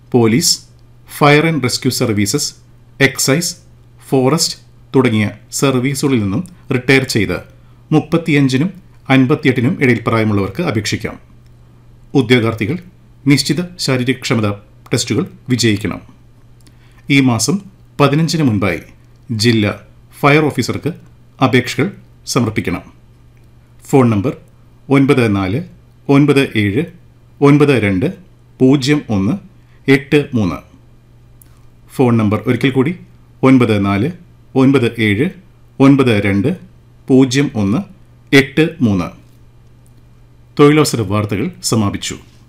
police fire and rescue services excise forest തുടങ്ങിയ സർവീസുകളിൽ നിന്നും റിട്ടയർ ചെയ്ത് മുപ്പത്തിയഞ്ചിനും അൻപത്തിയെട്ടിനും ഇടയിൽ പ്രായമുള്ളവർക്ക് അപേക്ഷിക്കാം ഉദ്യോഗാർത്ഥികൾ നിശ്ചിത ശാരീരികക്ഷമത ടെസ്റ്റുകൾ വിജയിക്കണം ഈ മാസം പതിനഞ്ചിന് മുൻപായി ജില്ലാ ഫയർ ഓഫീസർക്ക് അപേക്ഷകൾ സമർപ്പിക്കണം ഫോൺ നമ്പർ ഒൻപത് നാല് ഒൻപത് ഏഴ് ഒൻപത് രണ്ട് പൂജ്യം ഒന്ന് എട്ട് മൂന്ന് ഫോൺ നമ്പർ ഒരിക്കൽ കൂടി ഒൻപത് നാല് ഒൻപത് ഏഴ് ഒൻപത് രണ്ട് പൂജ്യം ഒന്ന് എട്ട് മൂന്ന് തൊഴിലവസര വാർത്തകൾ സമാപിച്ചു